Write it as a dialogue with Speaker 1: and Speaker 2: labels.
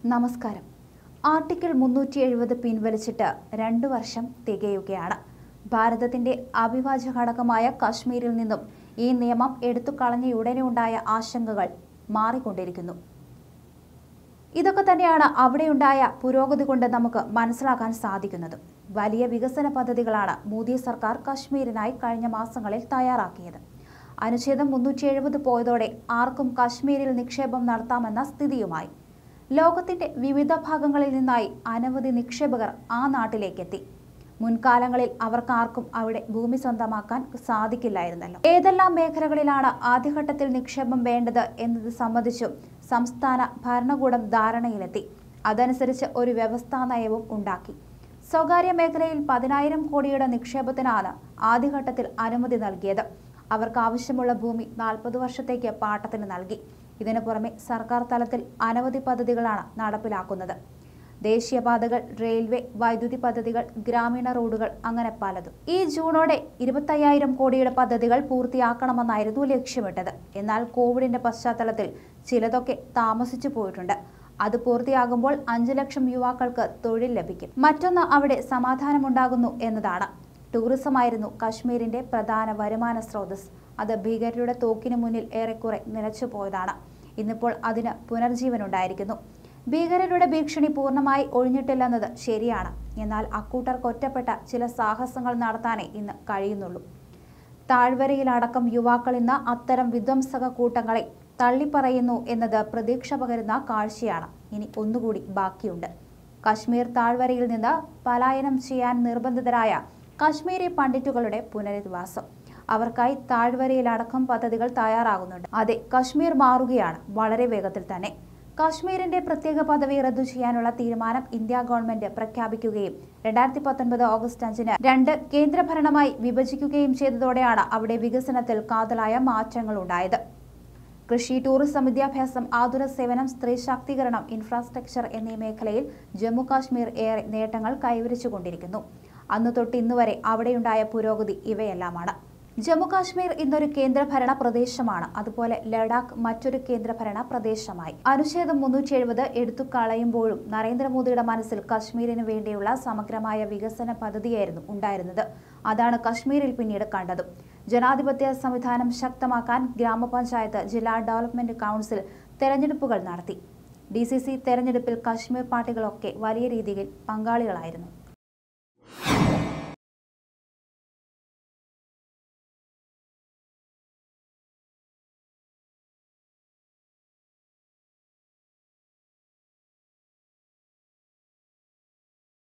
Speaker 1: നമസ്കാരം ആർട്ടിക്കിൾ മുന്നൂറ്റി എഴുപത് പിൻവലിച്ചിട്ട് രണ്ടു വർഷം തികയുകയാണ് ഭാരതത്തിന്റെ അവിഭാജ്യ ഘടകമായ കശ്മീരിൽ നിന്നും ഈ നിയമം എടുത്തു കളഞ്ഞയുടനെ ഉണ്ടായ ആശങ്കകൾ മാറിക്കൊണ്ടിരിക്കുന്നു ഇതൊക്കെ തന്നെയാണ് അവിടെയുണ്ടായ പുരോഗതി കൊണ്ട് നമുക്ക് മനസ്സിലാക്കാൻ സാധിക്കുന്നത് വലിയ വികസന പദ്ധതികളാണ് മോദി സർക്കാർ കശ്മീരിനായി കഴിഞ്ഞ മാസങ്ങളിൽ തയ്യാറാക്കിയത് അനുച്ഛേദം മുന്നൂറ്റി എഴുപത് പോയതോടെ ആർക്കും കശ്മീരിൽ നിക്ഷേപം നടത്താമെന്ന സ്ഥിതിയുമായി ലോകത്തിന്റെ വിവിധ ഭാഗങ്ങളിൽ നിന്നായി അനവധി നിക്ഷേപകർ ആ നാട്ടിലേക്കെത്തി മുൻകാലങ്ങളിൽ അവർക്ക് ആർക്കും അവിടെ ഭൂമി സ്വന്തമാക്കാൻ സാധിക്കില്ലായിരുന്നല്ലോ ഏതെല്ലാം മേഖലകളിലാണ് ആദ്യഘട്ടത്തിൽ നിക്ഷേപം വേണ്ടത് എന്നത് സംബന്ധിച്ചും സംസ്ഥാന ഭരണകൂടം ധാരണയിലെത്തി അതനുസരിച്ച് ഒരു വ്യവസ്ഥാ നയവും ഉണ്ടാക്കി സ്വകാര്യ മേഖലയിൽ പതിനായിരം കോടിയുടെ നിക്ഷേപത്തിനാണ് ആദ്യഘട്ടത്തിൽ അനുമതി നൽകിയത് അവർക്ക് ആവശ്യമുള്ള ഭൂമി നാൽപ്പത് വർഷത്തേക്ക് പാട്ടത്തിന് നൽകി ഇതിനു പുറമെ സർക്കാർ തലത്തിൽ അനവധി പദ്ധതികളാണ് നടപ്പിലാക്കുന്നത് ദേശീയപാതകൾ റെയിൽവേ വൈദ്യുതി പദ്ധതികൾ ഗ്രാമീണ റോഡുകൾ അങ്ങനെ പലതും ഈ ജൂണോടെ ഇരുപത്തയ്യായിരം കോടിയുടെ പദ്ധതികൾ പൂർത്തിയാക്കണമെന്നായിരുന്നു ലക്ഷ്യമിട്ടത് എന്നാൽ കോവിഡിന്റെ പശ്ചാത്തലത്തിൽ ചിലതൊക്കെ താമസിച്ചു പോയിട്ടുണ്ട് അത് പൂർത്തിയാകുമ്പോൾ അഞ്ചു ലക്ഷം യുവാക്കൾക്ക് തൊഴിൽ ലഭിക്കും മറ്റൊന്ന് അവിടെ സമാധാനമുണ്ടാകുന്നു എന്നതാണ് ടൂറിസമായിരുന്നു കശ്മീരിന്റെ പ്രധാന വരുമാന സ്രോതസ് അത് ഭീകരരുടെ തോക്കിന് മുന്നിൽ ഏറെക്കുറെ നിലച്ചുപോയതാണ് ഇന്നിപ്പോൾ അതിന് പുനർജീവനുണ്ടായിരിക്കുന്നു ഭീകരരുടെ ഭീഷണി പൂർണ്ണമായി ഒഴിഞ്ഞിട്ടില്ലെന്നത് ശരിയാണ് എന്നാൽ അക്കൂട്ടർക്ക് ഒറ്റപ്പെട്ട ചില സാഹസങ്ങൾ നടത്താനേ ഇന്ന് കഴിയുന്നുള്ളൂ താഴ്വരയിലടക്കം യുവാക്കൾ ഇന്ന് അത്തരം വിധ്വംസക കൂട്ടങ്ങളെ തള്ളിപ്പറയുന്നു എന്നത് പ്രതീക്ഷ പകരുന്ന കാഴ്ചയാണ് ഇനി ഒന്നുകൂടി ബാക്കിയുണ്ട് കശ്മീർ താഴ്വരയിൽ നിന്ന് പലായനം ചെയ്യാൻ നിർബന്ധിതരായ കശ്മീരി പണ്ഡിറ്റുകളുടെ പുനരധിവാസം അവർക്കായി താഴ്വരയിലടക്കം പദ്ധതികൾ തയ്യാറാകുന്നുണ്ട് അതെ കശ്മീർ മാറുകയാണ് വളരെ വേഗത്തിൽ തന്നെ കശ്മീരിന്റെ പ്രത്യേക പദവി റദ്ദു ചെയ്യാനുള്ള തീരുമാനം ഇന്ത്യ ഗവൺമെന്റ് പ്രഖ്യാപിക്കുകയും രണ്ടായിരത്തി പത്തൊൻപത് ഓഗസ്റ്റ് അഞ്ചിന് രണ്ട് കേന്ദ്രഭരണമായി വിഭജിക്കുകയും ചെയ്തതോടെയാണ് അവിടെ വികസനത്തിൽ കാതലായ മാറ്റങ്ങൾ ഉണ്ടായത് കൃഷി ടൂറിസം വിദ്യാഭ്യാസം ആതുര സേവനം സ്ത്രീ ശാക്തീകരണം ഇൻഫ്രാസ്ട്രക്ചർ എന്നീ മേഖലയിൽ ജമ്മു കാശ്മീർ ഏറെ നേട്ടങ്ങൾ കൈവരിച്ചുകൊണ്ടിരിക്കുന്നു അന്നു തൊട്ട് ഇന്നുവരെ അവിടെയുണ്ടായ പുരോഗതി ഇവയെല്ലാമാണ് ജമ്മു കാശ്മീർ ഇന്നൊരു കേന്ദ്രഭരണ പ്രദേശമാണ് അതുപോലെ ലഡാക്ക് മറ്റൊരു കേന്ദ്രഭരണ പ്രദേശമായി അനുച്ഛേദം മുന്നൂറ്റി എഴുപത് എടുത്തു കളയുമ്പോഴും നരേന്ദ്രമോദിയുടെ മനസ്സിൽ കശ്മീരിന് വേണ്ടിയുള്ള സമഗ്രമായ വികസന പദ്ധതിയായിരുന്നു ഉണ്ടായിരുന്നത് അതാണ് കശ്മീരിൽ പിന്നീട് കണ്ടതും ജനാധിപത്യ സംവിധാനം ശക്തമാക്കാൻ ഗ്രാമപഞ്ചായത്ത് ജില്ലാ ഡെവലപ്മെന്റ് കൗൺസിൽ തെരഞ്ഞെടുപ്പുകൾ നടത്തി ഡി സി സി തെരഞ്ഞെടുപ്പിൽ കശ്മീർ പാർട്ടികളൊക്കെ വലിയ രീതിയിൽ പങ്കാളികളായിരുന്നു